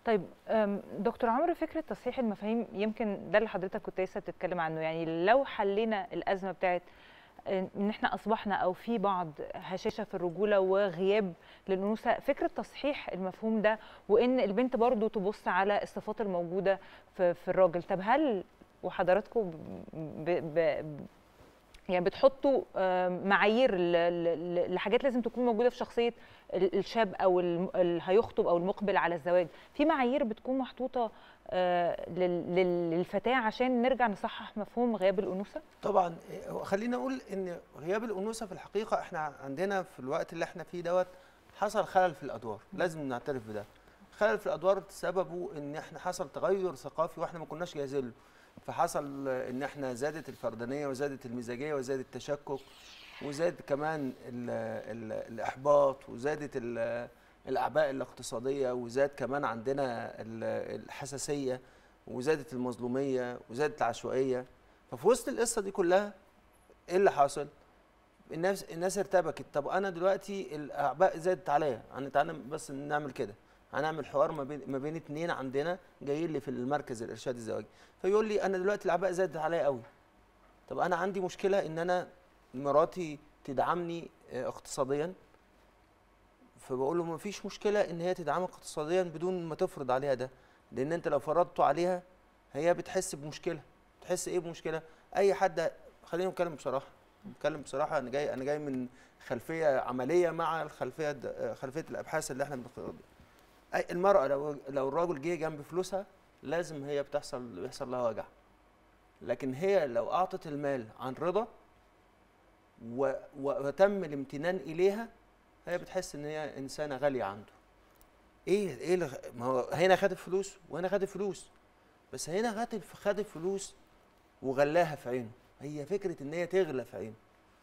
طيب أم، دكتور عمرو فكره تصحيح المفاهيم يمكن ده اللي حضرتك كنت لسه بتتكلم عنه يعني لو حلينا الازمه بتاعت ان احنا اصبحنا او في بعض هشاشه في الرجوله وغياب للانوثه فكره تصحيح المفهوم ده وان البنت برضو تبص على الصفات الموجوده في, في الراجل طب هل وحضراتكم ب ب يعني بتحطوا آم، معايير ل- ل- ل- لحاجات لازم تكون موجوده في شخصيه ال- الشاب او الم- اللي هيخطب او المقبل على الزواج في معايير بتكون محطوطه آه، لل- لل- للفتاه عشان نرجع نصحح مفهوم غياب الانوثه طبعا إيه، خلينا اقول ان غياب الانوثه في الحقيقه احنا عندنا في الوقت اللي احنا فيه دوت حصل خلل في الادوار لازم نعترف بده خلل في الادوار سببه ان احنا حصل تغير ثقافي واحنا ما كناش جاهزين له فحصل ان احنا زادت الفردانيه وزادت المزاجيه وزاد التشكك وزاد كمان ال ال الاحباط وزادت ال- الاعباء الاقتصاديه وزاد كمان عندنا ال- الحساسيه وزادت المظلوميه وزادت العشوائيه ففي وسط القصه دي كلها ايه اللي حاصل؟ الناس الناس ارتبكت طب انا دلوقتي الاعباء زادت عليا يعني تعالى بس نعمل كده هنعمل حوار ما بين ما بين اتنين عندنا جايين لي في المركز الارشاد الزواجي فيقول لي انا دلوقتي الاعباء زادت عليا قوي طب انا عندي مشكله ان انا مراتي تدعمني آه، اقتصاديا فبقول له ما فيش مشكله ان هي تدعمك اقتصاديا بدون ما تفرض عليها ده لان انت لو فرضته عليها هي بتحس بمشكله تحس ايه بمشكله اي حد خلينا نتكلم بصراحه نتكلم بصراحه انا جاي انا جاي من خلفيه عمليه مع الخلفيه د- خلفيه الابحاث اللي احنا بنخ- أي- المراه لو لو الراجل جه جنب فلوسها لازم هي بتحصل بيحصل لها وجع لكن هي لو اعطت المال عن رضا و- و- وتم الامتنان اليها هي بتحس ان هي انسانه غاليه عنده ايه ايه اللي غ- ما هو هنا خد فلوس وهنا خد فلوس بس هنا خد خد فلوس وغلاها في عينه هي فكره ان هي تغلى في عينه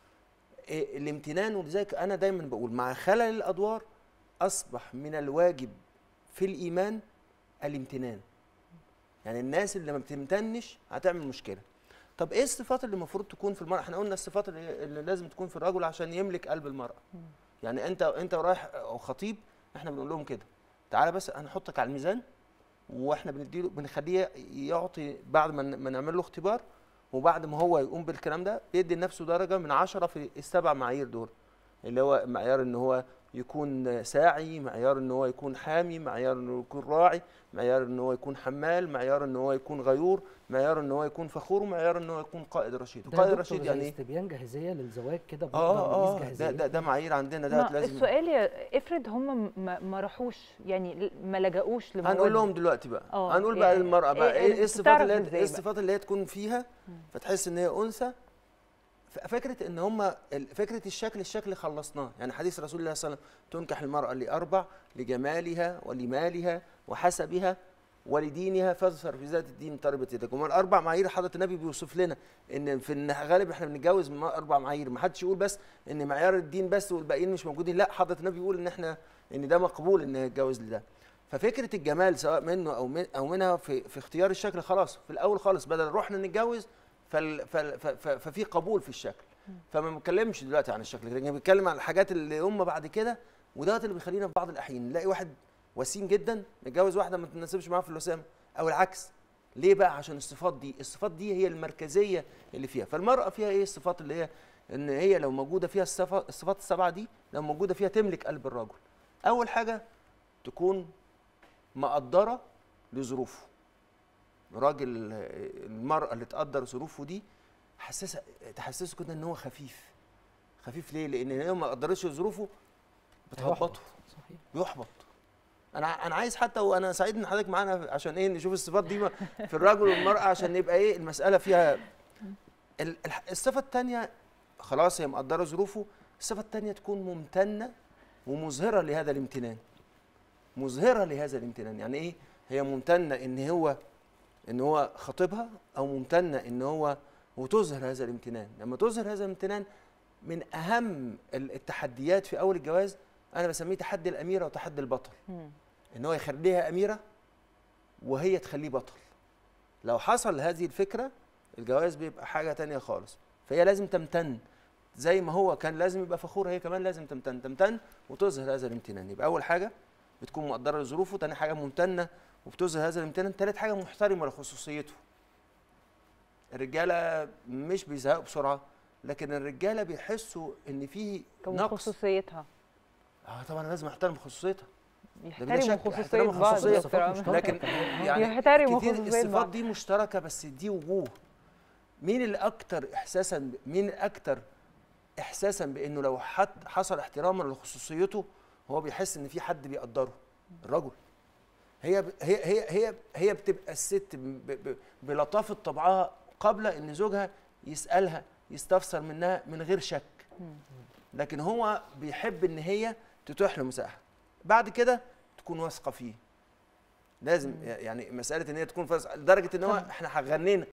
إيه الامتنان ولذلك انا دايما بقول مع خلل الادوار اصبح من الواجب في الايمان الامتنان يعني الناس اللي ما بتمتنش هتعمل مشكله طب ايه الصفات اللي المفروض تكون في المراه احنا قلنا الصفات اللي, اللي لازم تكون في الرجل عشان يملك قلب المراه يعني انت انت رايح او خطيب احنا بنقول لهم كده تعالى بس هنحطك على الميزان واحنا بنديله بنخليه يعطي بعد ما ن- ما نعمل له اختبار وبعد ما هو يقوم بالكلام ده بيدي لنفسه درجه من عشرة في السبع معايير دول اللي هو معيار ان هو يكون ساعي معيار ان هو يكون حامي معيار انه يكون راعي معيار ان هو يكون حمال معيار ان هو يكون غيور معيار ان هو يكون فخور ومعيار ان هو يكون قائد رشيد ده قائد دكتور رشيد زي يعني ايه استبيان جاهزيه للزواج كده اه بنقدر اه نقيس ده, جاهزيه ده, ده معايير عندنا ده ما لازم السؤال يا افرض هم ما, ما راحوش يعني ما لجأوش لمواد هنقول لهم دلوقتي بقى آه، هنقول بقى يعني للمرأة بقى إيه- ايه إيه إيه الصفات بتعرف اللي هي إزاي ايه بقى؟ الصفات اللي هي تكون فيها فتحس ان هي انثى ف- فكره ان هم فكره الشكل الشكل خلصناه يعني حديث رسول الله صلى الله عليه وسلم تنكح المراه لاربع لجمالها ولمالها وحسبها ولدينها فاظفر في ذات الدين تربت يدك هم الاربع معايير حضره النبي بيوصف لنا ان في الغالب احنا بنتجوز من اربع معايير ما حدش يقول بس ان معيار الدين بس والباقيين مش موجودين لا حضره النبي يقول ان احنا ان ده مقبول ان يتجوز لده ففكره الجمال سواء منه او من او منها في في اختيار الشكل خلاص في الاول خالص بدل رحنا نتجوز فال فال ف- ف- ففي قبول في الشكل فما بنتكلمش دلوقتي عن الشكل لكن بنتكلم عن الحاجات اللي هم بعد كده ودوت اللي بيخلينا في بعض الاحيان نلاقي واحد وسيم جدا متجوز واحده ما تناسبش معاه في الوسام او العكس ليه بقى عشان الصفات دي الصفات دي هي المركزيه اللي فيها فالمراه فيها ايه الصفات اللي هي ان هي لو موجوده فيها الصفات الصفات السبعه دي لو موجوده فيها تملك قلب الرجل اول حاجه تكون مقدره لظروفه راجل آه، المرأة اللي تقدر ظروفه دي حسسها تحسسه كده ان هو خفيف خفيف ليه؟ لان هي ما قدرتش ظروفه بتهبطه صحيح بيحبط انا انا عايز حتى وانا سعيد ان حضرتك معانا عشان ايه نشوف الصفات دي في الرجل والمرأة عشان يبقى ايه المسألة فيها ال- الح- الصفة الثانية خلاص هي مقدرة ظروفه الصفة الثانية تكون ممتنة ومظهرة لهذا الامتنان مظهرة لهذا الامتنان يعني ايه هي ممتنة ان هو ان هو خطيبها او ممتنة ان هو وتظهر هذا الامتنان لما تظهر هذا الامتنان من اهم ال- التحديات في اول الجواز انا بسميه تحدي الاميره وتحدي البطل مم. ان هو يخليها اميره وهي تخليه بطل لو حصل هذه الفكره الجواز بيبقى حاجه تانية خالص فهي لازم تمتن زي ما هو كان لازم يبقى فخور هي كمان لازم تمتن تمتن وتظهر هذا الامتنان يبقى اول حاجه بتكون مقدره لظروفه تاني حاجه ممتنه وبتظهر هذا الامتنان تالت حاجه محترمه لخصوصيته الرجاله مش بيزهقوا بسرعه لكن الرجاله بيحسوا ان في كم نقص خصوصيتها اه طبعا لازم احترم خصوصيتها بلا يحترموا شك، خصوصيه يحترموا بعض خصوصية. دكتور عمرو. مشتركة لكن كمان. يعني يحترموا كتير خصوصية الصفات بعض. دي مشتركه بس دي وجوه مين اللي اكتر احساسا ب- مين اكتر احساسا بانه لو حد حصل احتراما لخصوصيته هو بيحس ان في حد بيقدره الرجل هي ب- هي هي هي هي بتبقى الست ب- ب- بلطافه طبعها قبل ان زوجها يسالها يستفسر منها من غير شك لكن هو بيحب ان هي تتيح له مساحه بعد كده تكون واثقه فيه لازم يعني مساله ان هي تكون فاز- لدرجه ان هو احنا غنينا